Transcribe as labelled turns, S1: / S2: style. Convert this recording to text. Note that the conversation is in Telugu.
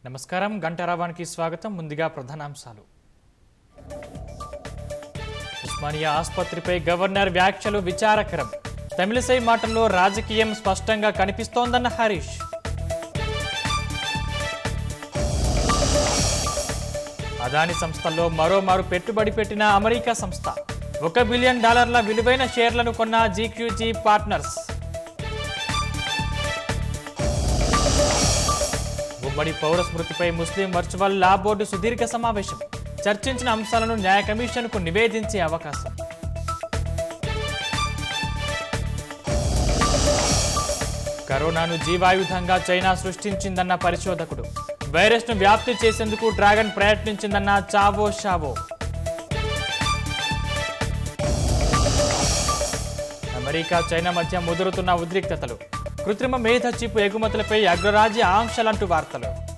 S1: నమస్కారం గంటారావానికి స్వాగతం ముందుగా ప్రధానాంశాలు ఉస్మానియా ఆసుపత్రిపై గవర్నర్ వ్యాఖ్యలు విచారకరం తమిళసై మాటల్లో రాజకీయం స్పష్టంగా కనిపిస్తోందన్న హరీష్ అదాని సంస్థల్లో మరోమారు పెట్టుబడి పెట్టిన అమెరికా సంస్థ ఒక బిలియన్ డాలర్ల విలువైన షేర్లను కొన్న జీక్యూజీ పార్ట్నర్స్ ఉమ్మడి పౌర స్మృతిపై ముస్లిం వర్చువల్ లా బోర్డు సుదీర్ఘ సమావేశం చర్చించిన అంశాలను న్యాయ కమిషన్కు నివేదించే అవకాశం కరోనాను జీవాయుధంగా చైనా సృష్టించిందన్న పరిశోధకుడు వైరస్ను వ్యాప్తి చేసేందుకు డ్రాగన్ ప్రయత్నించిందన్న చావో షావో అమెరికా చైనా మధ్య ముదురుతున్న ఉద్రిక్తతలు కృత్రిమ మేధ చిప్ ఎగుమతులపై అగ్రరాజ్య ఆంక్షలంటూ వార్తలు